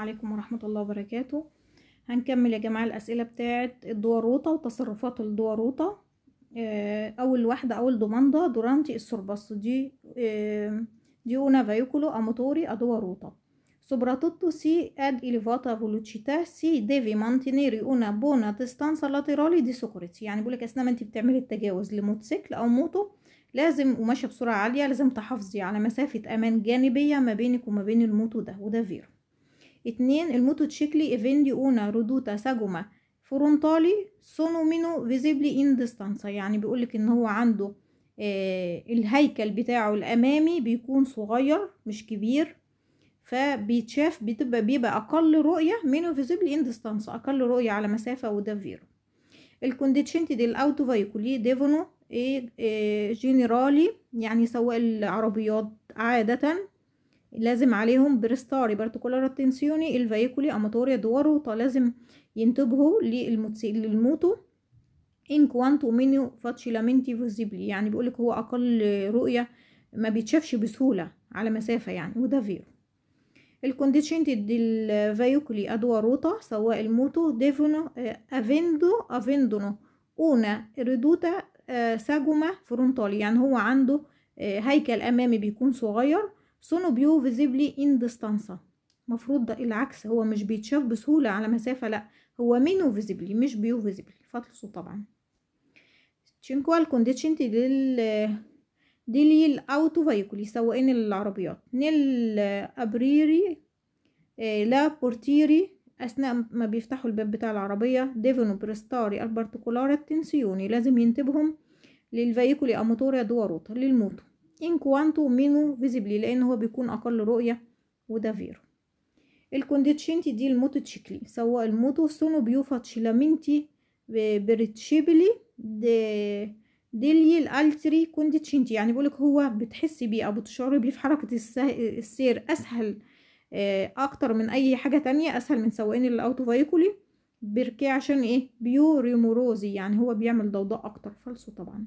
عليكم ورحمة الله وبركاته هنكمل يا جماعة الأسئلة بتاعة الدواروطة وتصرفات الدواروطة آه، أول واحدة أول دوماندا durante il sorpasso di, eh, di una veicolo a motori a due ruote. Soprattutto se ad elevata velocità si deve mantenere una buona distanza laterale di sicurezza يعني بيقولك أثناء ما انت بتعملي التجاوز لموتوسيكل أو موتو لازم وماشية بسرعة عالية لازم تحافظي على مسافة أمان جانبية ما بينك وما بين الموتو ده وده فيرو اتنين الموتوتشيكلي ايفندي اونا ردوتا ساجوما فرونتالي سونو مينو فيزيبلي ان ديستانسا يعني بيقولك ان هو عنده آه الهيكل بتاعه الامامي بيكون صغير مش كبير فبيتشاف بتبقى بيبقى اقل رؤية منو فيزيبلي ان ديستانسا اقل رؤية على مسافة وده فيرو الكونديتشنتي دي الاوتو فايكولي ديفونو ايه إيه جينيرالي يعني سواق العربيات عادة لازم عليهم بريستاري بارتيكولار اتنسيوني الفيكولي اماتوريا دوارو لازم ينتبهوا للموتو ان كوانتو مينيو فاتشيلامنتي فيزيبلي يعني بيقولك هو اقل رؤية ما بيتشافش بسهولة على مسافة يعني وده فيرو الكونديشنتي دي فيكولي ادواروتا سواء الموتو ديفونو افيندو افيندونو اونا ريدوتا ساجوما فرونتالي يعني هو عنده هيكل امامي بيكون صغير سونو بيو فيزيبلي ان ديستانسا مفروض ده العكس هو مش بيتشاف بسهولة على مسافة لا هو مينو فيزيبلي مش بيو فيزيبلي فاطلسوا طبعا تشينكوا الكونديشنتي ديل ديلي الاوتو فايكولي سواقين العربيات نيل ابريري لا بورتيري اثناء ما بيفتحوا الباب بتاع العربيه ديفونو بريستاري البارتيكولار التنسيوني لازم ينتبهم للفيكولي اموتوريا دواروتا للموتو ان كوانتو مينو فيزيبلي لان هو بيكون اقل رؤيه وده فيرو الكونديتشنتي دي الموتوتشيكلي سواء الموتو سونو بيو فاتشيلامنتي بريتشيبلي دي ديلي الالتري كونديتشنتي يعني بقولك هو بتحسي بيه او بتشعري بيه في حركه السير اسهل اكتر من اي حاجه تانية اسهل من سواقين الاوتو فايكولي بيركي عشان ايه بيو ريموروزي يعني هو بيعمل ضوضاء اكتر فالسو طبعا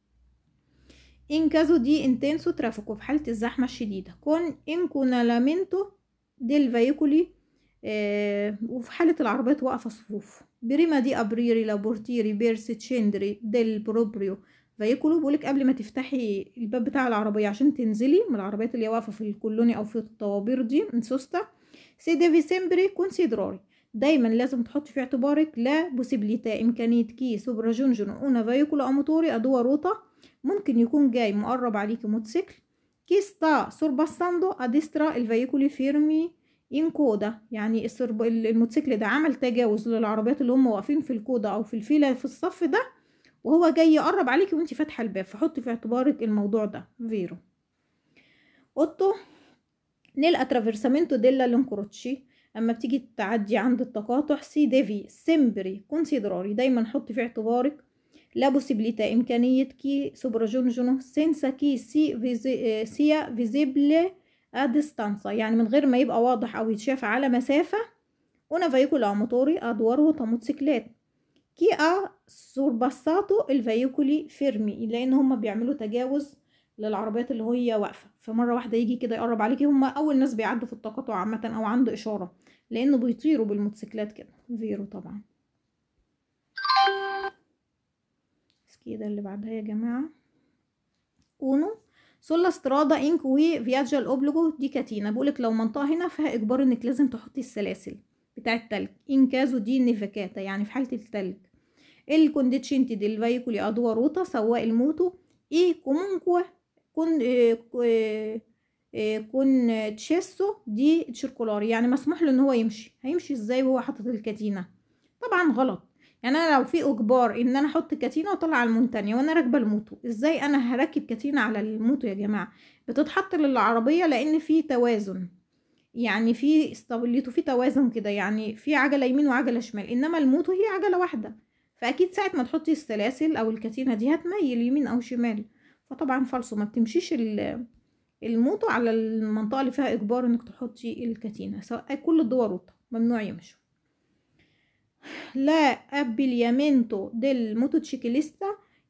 ان كازو دي انتنسو ترافيكو في حاله الزحمه الشديده كون انكونالامنتو ديل فايكولي آه وفي حاله العربيات واقفه صفوف بريما دي ابريري لابورتيري بيرس تشندري ديل بروبريو فيكولو بيقولك قبل ما تفتحي الباب بتاع العربية عشان تنزلي من العربيات اللي واقفة في الكولوني أو في الطوابير دي انسوستا سي ديفي سيمبري كونسيدراري دايما لازم تحطي في اعتبارك لا بوسيبليتا إمكانية كي سوبرا جونجونو أونا فيكولو أموتوري أدوا روتا ممكن يكون جاي مقرب عليكي موتوسيكل كي ستا سورباساندو أديسترا الفيكولي فيرمي ان كودا يعني الموتوسيكل ده عمل تجاوز للعربيات اللي هم واقفين في الكودا أو في الفيلة في الصف ده وهو جاي يقرب عليكي وانت فاتحه الباب فحطي في اعتبارك الموضوع ده فيرو اوتو نيل اترافيرسامنتو ديلا لونكروتشي اما بتيجي تعدي عند التقاطع سي ديفي سيمبري كونسيدراري دايما حطي في اعتبارك لا بوسيبليتا امكانيه كي سوبراجونجونو سينسا كي سي فيزي سيا فيزيبل اديستانسا يعني من غير ما يبقى واضح او يتشاف على مسافه una veicolo a motori a due ruote موتوسيكلات كي ا سورباساتو الفيكولي فيرمي لان هما بيعملوا تجاوز للعربيات اللي هي واقفه فمره واحده يجي كده يقرب عليكي هما اول ناس بيعدوا في التقاطع عامه او عنده اشاره لانه بيطيروا بالموتوسيكلات كده فيرو طبعا كده اللي بعدها يا جماعه اونو سولا سترادا انكوي فياجا الاوبلوجو دي كاتينا بقولك لو منطقه هنا فيها اجبار انك لازم تحطي السلاسل بتاع التلج ان كازو دي نيفاكاتا يعني في حالة التلج الكونديتشنتي دي الفيكولي ادوا روتا سواء الموتو اي كومونكوا كون كون تشيسو دي تشيركولاري يعني مسموح له ان هو يمشي هيمشي ازاي وهو حاطط الكاتينة طبعا غلط يعني انا لو في اجبار ان انا احط كاتينة واطلع المونتانيا وانا راكبه الموتو ازاي انا هركب كاتينة على الموتو يا جماعه بتتحط للعربيه لان في توازن يعني في استابيليتو في توازن كده يعني في عجله يمين وعجله شمال انما الموتو هي عجله واحده فاكيد ساعه ما تحطي السلاسل او الكتينه دي هتميل يمين او شمال فطبعا فالصو ما بتمشيش الموتو على المنطقه اللي فيها اجبار انك تحطي الكتينه سواء كل الدواروت ممنوع يمشوا لا ابيليامنتو ديل موتوتشيكليستا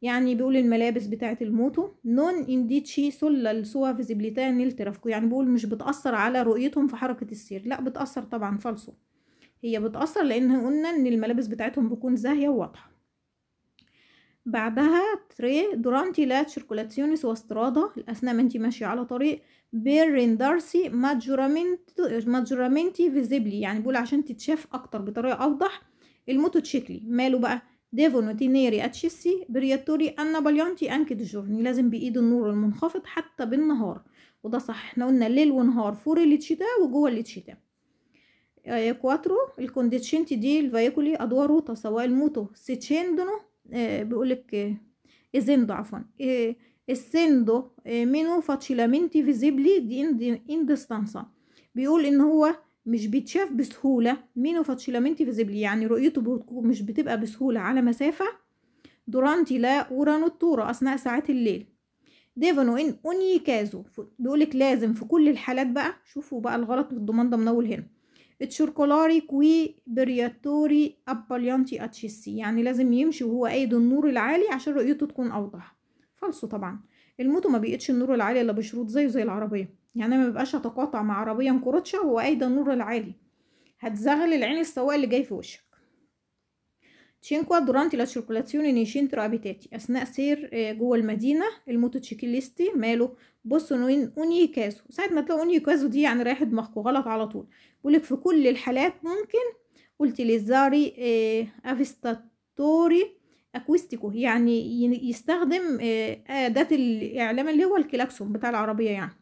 يعني بيقول الملابس بتاعة الموتو نون انديتشي سولا السوا فيزيبيليتà nel traffico يعني بيقول مش بتأثر على رؤيتهم في حركة السير لا بتأثر طبعا فالصو هي بتأثر لأن قلنا إن الملابس بتاعتهم بتكون زاهية وواضحة بعدها تري durante la circolazione su strada أثناء ما انتي ماشية على طريق per rendersi maggioramente maggiormente visibili يعني بيقول عشان تتشاف أكتر بطريقة أوضح الموتوتشيكلي ماله بقى devono tenere accesi برياتوري annabalianti anche di giorni لازم بإيد النور المنخفض حتى بالنهار وده صح احنا قلنا ليل ونهار فور الشتاء وجوه الشتاء كواترو الكونديشنتي دي الفيكولي ادواره سواء الموتو سيتشندونو آه بيقولك اسندو عفوا essendo meno facilmente visibili di in distanza بيقول ان هو مش بيتشاف بسهولة مينو facilmente visibili يعني رؤيته مش بتبقى بسهولة على مسافة durante la ora notturna أثناء ساعات الليل devono in ogni caso بيقولك لازم في كل الحالات بقى شوفوا بقى الغلط في الضمان ده من أول هنا الشركولاري كوي برياتوري اباليانتي اتشيسي يعني لازم يمشي وهو قايد النور العالي عشان رؤيته تكون اوضح فالصو طبعا الموتو ما بيقتش النور العالي الا بشروط زيه زي العربيه يعني ما بيبقاش هتقاطع مع عربيه مكروتشه وهو قايد النور العالي هتزغل العين السواق اللي جاي في وشك تشينكوا durante la circolazione nei centri abitati أثناء سير جوه المدينة الموتوتشيكليستي ماله بصوا نوين أوني كازو ساعة ما تلاقوا أوني كازو دي يعني رايح دماغكوا غلط على طول بقولك في كل الحالات ممكن utilizzare افيستاتوري اكوستيكو يعني يستخدم أداة الإعلام اللي هو الكلاكسون بتاع العربية يعني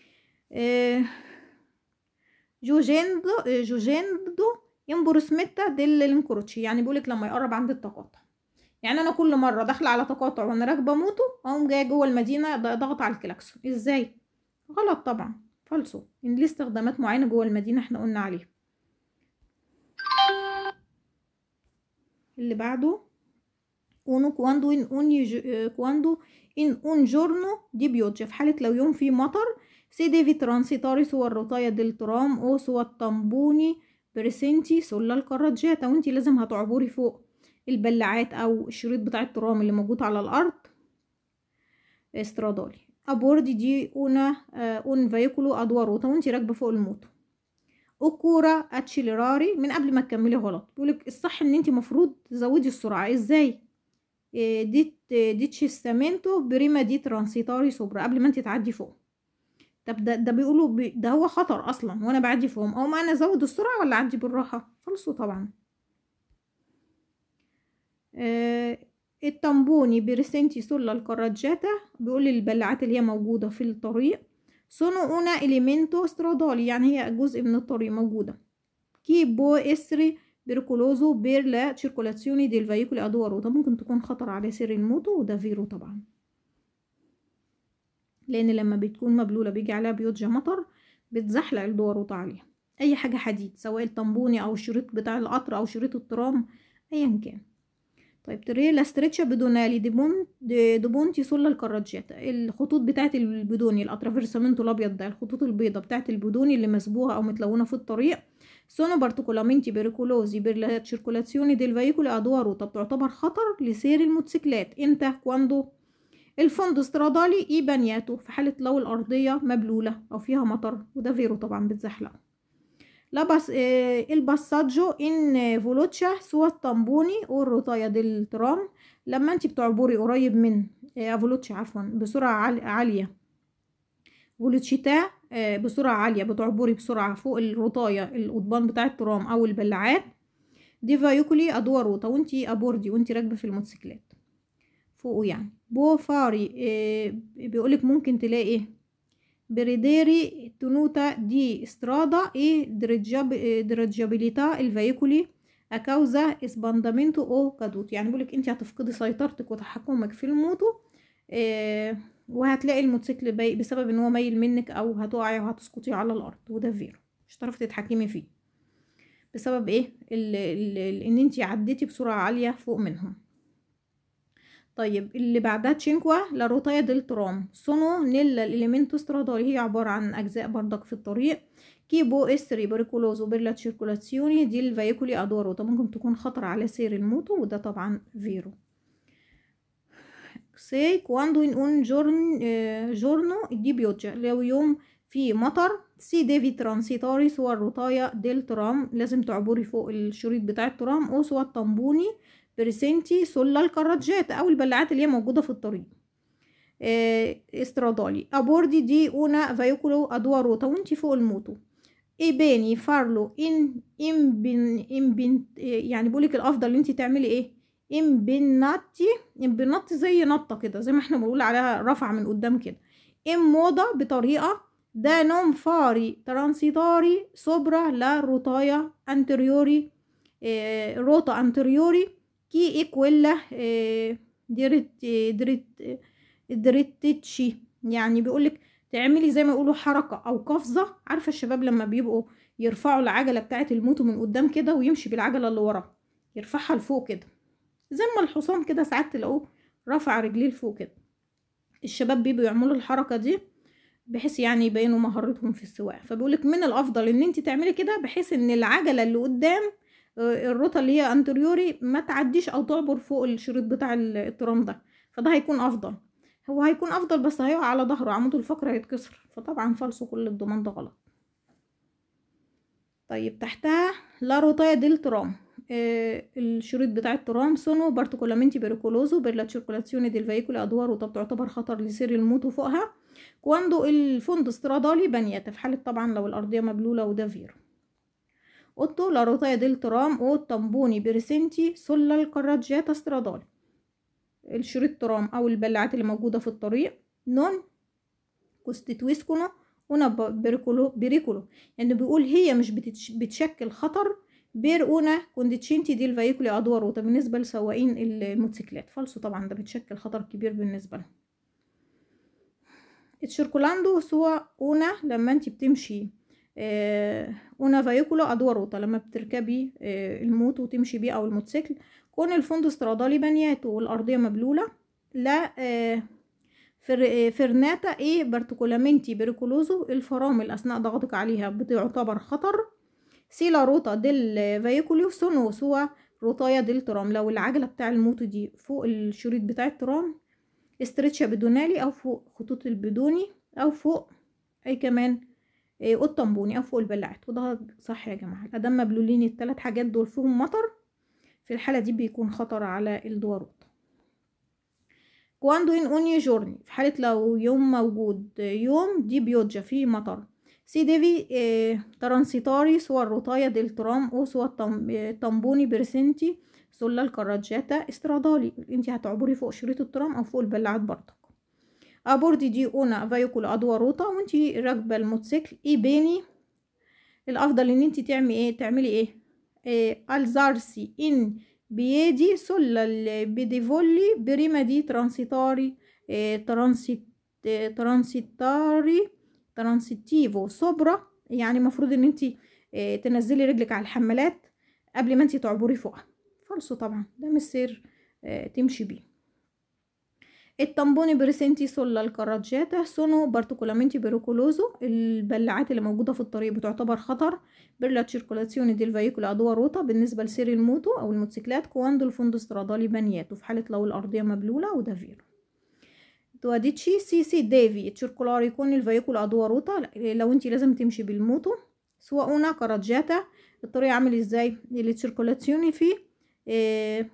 جوجيندو جوجيندو ينبرسمتا دل الانكروتشي يعني بيقولك لما يقرب عند التقاطع يعني انا كل مره داخله على تقاطع وانا راكبه موتو اقوم جايه جوه المدينه ضغط على الكلاكسون ازاي غلط طبعا فالصو ان ليه استخدامات معينه جوه المدينه احنا قلنا عليها اللي بعده uno quando in ogni quando in un giorno di pioggia في حالة لو يوم فيه مطر si devi transitare su الرطاية del tram o su الطنبوني بريسنتي سلة الكراجات او انتي لازم هتعبري فوق البلاعات او الشريط بتاع الترام اللي موجود على الارض استرادالي ابوردي دي اونا اون فيكولو ادواروتا وانتي راكبه فوق الموتو اوكورا اتشيلراري من قبل ما تكملي غلط بيقولك الصح ان انتي مفروض تزودي السرعه ازاي دي دي تشيستامنتو بريما دي ترانسيتاري سوبرا قبل ما انتي تعدي فوق طب ده ده بيقولوا بي ده هو خطر اصلا وانا بعدي فوقهم او ما انا ازود السرعه ولا اعدي بالراحه خلصوا طبعا آه التنبوني بريسنتي سولا الكراجاتا بيقول البلاعات اللي هي موجوده في الطريق sono una elemento stradale يعني هي جزء من الطريق موجوده كي بو اسري بيركولوزو بير لا circolazione del veicoli a due ruote ممكن تكون خطر على سير الموتو وده فيرو طبعا لان لما بتكون مبلوله بيجي عليها بيوجه مطر بتزحلق الدوروطة عليها اي حاجه حديد سواء الطنبوني او الشريط بتاع القطر او شريط الترام ايا كان طيب تري لا ستريتشا بدونالي دي بون دي بونتي سولا الكراجات الخطوط بتاعه البدوني الاترافيرسامنتو الابيض ده الخطوط البيضاء بتاعه البدوني اللي مسبوغه او متلونه في الطريق sono particolarmente pericolosi per la circolazione del veicolo a due ruote بتعتبر خطر لسير الموتوسيكلات امتى كواندو الفوند استرادالي اي بنياتو في حالة لو الأرضية مبلولة أو فيها مطر وده فيرو طبعا بتزحلق لا بس آه الباساجو ان فولوتشا سوى الطنبوني والرطاية ديل ترام لما انت بتعبري قريب من آه فولوتشا عفوا بسرعة عال عالية فولوتشيتا آه بسرعة عالية بتعبري بسرعة فوق الرطاية القضبان بتاع الترام أو البلاعات دي فايوكولي أدوار روتا وانتي أبوردي وانتي راكبة في الموتوسيكلات فوقه يعني بو فاري آه بيقولك ممكن تلاقي بريديري تنوتا دي استرادا اي درجابيليتا الفيكولي اكاوزا اسباندامنتو او كادوت يعني بيقولك انت هتفقدي سيطرتك وتحكمك في الموتو آه وهتلاقي الموتوسيكل باي بسبب ان هو مايل منك او هتقعي وهتسقطي على الارض وده فيرو مش هتعرفي تتحكمي فيه بسبب ايه ال ال ان انت عديتي بسرعه عاليه فوق منهم طيب اللي بعدها تشينكوا لا روتايا ديل ترام سونو نيلا الاليمنتو سترادالي هي عبارة عن أجزاء بردك في الطريق كي بو استري بريكولوزو بير تشيركولاسيوني دي الفيكولي أدوارو ده ممكن تكون خطر على سير الموتو وده طبعا فيرو سي كواندو in un giorn- eh, giorno di pioggia لو يوم في مطر سي ديفي ترانسيتاري سوى الرطاية ديل ترام لازم تعبري فوق الشريط بتاع الترام او سوى الطنبوني بريسنتي سولا الكراجات او البلاعات اللي هي موجودة في الطريق آه، استرادالي ابوردي دي اونا فايكولو ادواروتا وانتي فوق الموتو ايباني فارلو ان ام بن ام بن يعني بقولك الافضل ان انت تعملي ايه ام بناتي ام بنطي زي نطه كده زي ما احنا بنقول عليها رفع من قدام كده ام موضه بطريقه دا نوم فاري ترانسيتاري سوبرا لا روتايا انتريوري إيه روتا انتريوري كي ايكويلا إيه ديرت دريت دريتشي يعني بيقولك تعملي زي ما يقولوا حركة أو قفزة عارفة الشباب لما بيبقوا يرفعوا العجلة بتاعة الموتو من قدام كده ويمشي بالعجلة اللي ورا يرفعها لفوق كده زي ما الحصان كده ساعات تلاقوه رفع رجليه لفوق كده الشباب بيبقوا يعملوا الحركة دي بحيث يعني يبينوا مهارتهم في السواقة فبيقولك من الأفضل إن انت تعملي كده بحيث إن العجلة اللي قدام آه، الروتا اللي هي انتريوري ما تعديش أو تعبر فوق الشريط بتاع الترام ده فده هيكون أفضل هو هيكون افضل بس هيقع على ظهره عمود الفقرة هيتكسر فطبعا فالصو كل الضمان ده غلط طيب تحتها لا روتايا ديل ترام آه الشريط بتاع الترام سونو بارتيكولامنتي بيريكولوزو بير لا circolazione del veicolo ادوار وطب تعتبر خطر لسير الموتو فوقها كواندو الفوند stradali بنيات في حالة طبعا لو الأرضية مبلولة وده فيرو اوتو لا روتايا ديل ترام او تامبوني بريسنتي سولا الكراجياتا stradali الشريط ترام او البلاعات اللي موجوده في الطريق نون كوستيتويسكونو una بريكولو بريكولو يعني بيقول هي مش بتتش بتشكل خطر بير una كونديتشينتي دي الفيكولي ادوارو ده بالنسبه لسواقين الموتوسيكلات فالصو طبعا ده بتشكل خطر كبير بالنسبه لهم الشيركولاندو سوا una لما انت بتمشي آه una فيكولو ادواروتا لما بتركبي آه الموت وتمشي بيه او الموتوسيكل كون الفندق استرادالي بنياته والأرضية مبلولة لا آه فر فرناتا ايه بارتيكولامنتي بريكولوزو الفرامل أثناء ضغطك عليها بتعتبر خطر سيلا روتا ديل فيكوليو سونو سوا روتايا ديل ترام لو العجلة بتاع الموتو دي فوق الشريط بتاع الترام استرتشا بدونالي أو فوق خطوط البدوني أو فوق أي كمان إيه الطنبوني أو فوق البلاعات وده صح يا جماعة الأدام مبلولين التلات حاجات دول فيهم مطر في الحالة دي بيكون خطر على الدواروت كواندو ان اوني جورني في حالة لو يوم موجود يوم دي بيوجا فيه مطر سي ديفي اه ترانسيتاري سوى الروتايا ديل ترام او سوى الطنبوني برسنتي سولا الكراجاتا استرادالي انت هتعبري فوق شريط الترام او فوق البلاعات برضك ابوردي دي اونا فايكول ادواروتا وانت راكبه الموتوسيكل اي بيني الافضل ان انت تعملي ايه تعملي ايه alzarsi in piedi sulla pedevoli prima di transitare eh, transit eh, transitari transitivo sopra يعني المفروض ان انت eh, تنزلي رجلك على الحمالات قبل ما انت تعبري فوقها فالصو طبعا ده مش سير تمشي بيه التامبوني بريسنتي سولا الكراجاتا سونو بارتيكولامنتي بيريكولوزو البلاعات اللي موجودة في الطريق بتعتبر خطر بير تشيركولاسيوني دي الفيكول ادوا روتا بالنسبة لسير الموتو او الموتوسيكلات كواندو الفندو استرادالي بنياتو في حالة لو الأرضية مبلولة وده فيرو تواديتشي سي سي ديفي تشيركولار يكون الفيكول ادوا روتا لو انتي لازم تمشي بالموتو سواء اونا كراجاتا الطريق عامل ازاي اللي تشيركولاسيوني فيه إيه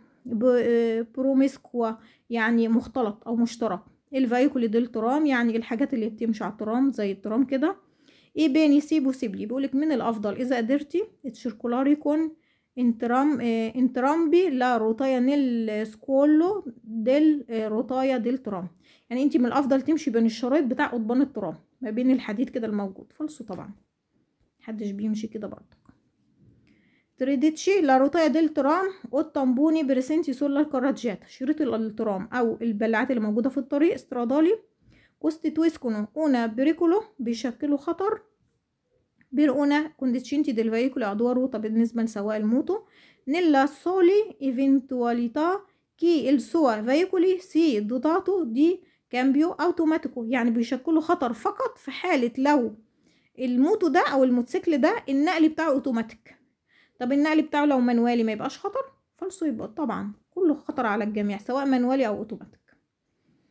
بروميسكوا يعني مختلط او مشترك الفيكول دي الترام يعني الحاجات اللي بتمشي على الترام زي الترام كده ايه بيني سيبو سيبلي بيقولك من الافضل اذا قدرتي الشركولار يكون انترام اه انترامبي لا روتايا نيل سكولو ديل اه روتايا ديل ترام يعني انت من الافضل تمشي بين الشرايط بتاع قضبان الترام ما بين الحديد كده الموجود فالصو طبعا محدش بيمشي كده برضه تريديتشي لا روتايا ديل ترام والطنبوني بريسنتي سولا الكراجات شريط الترام او البلاعات اللي موجوده في الطريق استرادالي كوستيتويسكونو اونا بريكولو بيشكلوا خطر بير اونا كونديتشينتي ديل فيكولو ادوارو طب بالنسبه لسواق الموتو نيلا سولي ايفنتواليتا كي السوا فيكولي سي دوتاتو دي كامبيو اوتوماتيكو يعني بيشكلوا خطر فقط في حاله لو الموتو ده او الموتوسيكل ده النقل بتاعه اوتوماتيك طب النقل بتاعه لو منوالي ما يبقاش خطر فالصو يبقى طبعا كله خطر على الجميع سواء منوالي او اوتوماتيك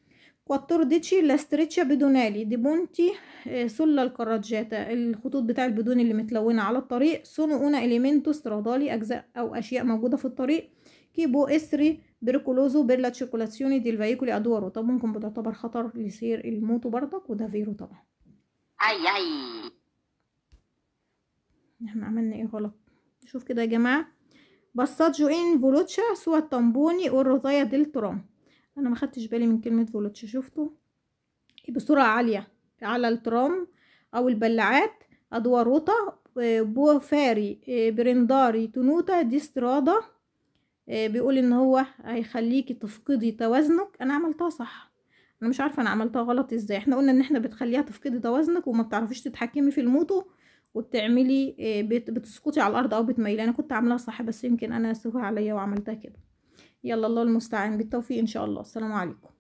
quattordici la streccia بدونالي دي بونتي آه، سلة الكراجاتا الخطوط بتاع البدون اللي متلونة على الطريق sono una elemento stradali أجزاء أو أشياء موجودة في الطريق che può essere pericoloso per la circolazione del veicoli a due ruote ممكن بتعتبر خطر لسير الموتو برضك وده فيرو طبعا Ai ai. احنا عملنا ايه غلط شوف كده يا جماعة passaggio in veloce su التامبوني والرطاية ديل ترام انا ما خدتش بالي من كلمة فولوتش شفتوا بسرعة عالية على الترام او البلاعات ادواروتا آه، بوفاري آه، برنداري تنوتا دي استرادة آه، بيقول ان هو هيخليكي تفقدي توازنك انا عملتها صح انا مش عارفه انا عملتها غلط ازاي احنا قلنا ان احنا بتخليها تفقدي توازنك وما بتعرفيش تتحكمي في الموتو وبتعملي آه، بت- بتسقطي على الارض او بتميلي انا كنت عاملاها صح بس يمكن انا سهوا عليا وعملتها كده يلا الله المستعان بالتوفيق ان شاء الله السلام عليكم